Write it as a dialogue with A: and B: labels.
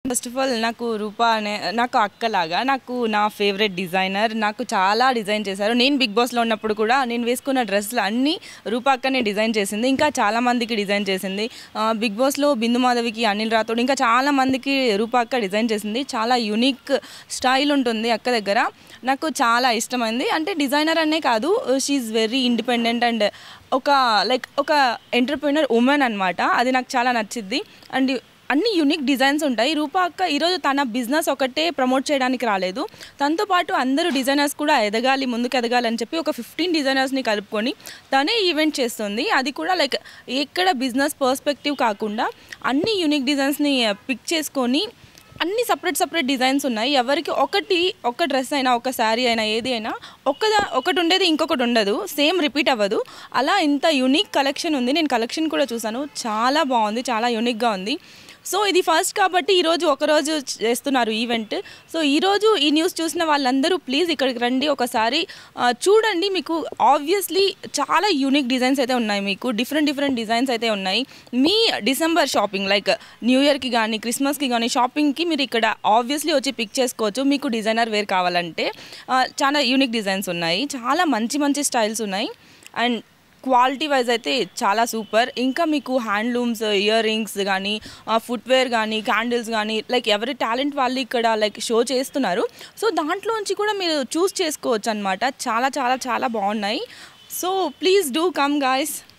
A: first of all నాకు రూపా అనే నాకు అక్కలాగా నాకు నా ఫేవరెట్ డిజైనర్ నాకు చాలా డిజైన్ చేశారు నేను బిగ్ బాస్లో ఉన్నప్పుడు కూడా నేను వేసుకున్న డ్రెస్సులు అన్నీ రూపా అక్కనే డిజైన్ చేసింది ఇంకా చాలా మందికి డిజైన్ చేసింది ఆ, బిగ్ బాస్లో బిందు మాధవికి అనిల్ రాథోడ్ ఇంకా చాలా మందికి రూపా అక్క డిజైన్ చేసింది చాలా యునిక్ స్టైల్ ఉంటుంది అక్క దగ్గర నాకు చాలా ఇష్టమైంది అంటే డిజైనర్ అనే కాదు షీఈ్ వెరీ ఇండిపెండెంట్ అండ్ ఒక లైక్ ఒక ఎంటర్ప్రినర్ ఉమెన్ అనమాట అది నాకు చాలా నచ్చింది అండ్ అన్ని యూనిక్ డిజైన్స్ ఉంటాయి రూపా అక్క ఈరోజు తన బిజినెస్ ఒకటే ప్రమోట్ చేయడానికి రాలేదు తనతో పాటు అందరూ డిజైనర్స్ కూడా ఎదగాలి ముందుకు ఎదగాలి అని చెప్పి ఒక ఫిఫ్టీన్ డిజైనర్స్ని కలుపుకొని తనే ఈవెంట్ చేస్తుంది అది కూడా లైక్ ఎక్కడ బిజినెస్ పర్స్పెక్టివ్ కాకుండా అన్ని యూనిక్ డిజైన్స్ని పిక్ చేసుకొని అన్ని సపరేట్ సపరేట్ డిజైన్స్ ఉన్నాయి ఎవరికి ఒకటి ఒక డ్రెస్ అయినా ఒక శారీ అయినా ఏది అయినా ఒకదా ఒకటి ఉండేది ఇంకొకటి ఉండదు సేమ్ రిపీట్ అవ్వదు అలా ఇంత యూనిక్ కలెక్షన్ ఉంది నేను కలెక్షన్ కూడా చూసాను చాలా బాగుంది చాలా యూనిక్గా ఉంది సో ఇది ఫస్ట్ కాబట్టి ఈరోజు ఒకరోజు చేస్తున్నారు ఈవెంట్ సో ఈరోజు ఈ న్యూస్ చూసిన వాళ్ళందరూ ప్లీజ్ ఇక్కడికి రండి ఒకసారి ఆ, చూడండి మీకు ఆబ్వియస్లీ చాలా యూనిక్ డిజైన్స్ అయితే ఉన్నాయి మీకు డిఫరెంట్ డిఫరెంట్ డిజైన్స్ అయితే ఉన్నాయి మీ డిసెంబర్ షాపింగ్ లైక్ న్యూ ఇయర్కి కానీ క్రిస్మస్కి కానీ షాపింగ్కి మీరు ఇక్కడ ఆబ్వియస్లీ వచ్చి పిక్ చేసుకోవచ్చు మీకు డిజైనర్ వేర్ కావాలంటే ఆ, చాలా యూనిక్ డిజైన్స్ ఉన్నాయి చాలా మంచి మంచి స్టైల్స్ ఉన్నాయి అండ్ క్వాలిటీ వైజ్ అయితే చాలా సూపర్ ఇంకా మీకు హ్యాండ్లూమ్స్ ఇయర్ రింగ్స్ కానీ ఫుట్వేర్ కానీ క్యాండిల్స్ కానీ లైక్ ఎవరి టాలెంట్ వాళ్ళు ఇక్కడ లైక్ షో చేస్తున్నారు సో దాంట్లోంచి కూడా మీరు చూస్ చేసుకోవచ్చు అనమాట చాలా చాలా చాలా బాగున్నాయి so please do come guys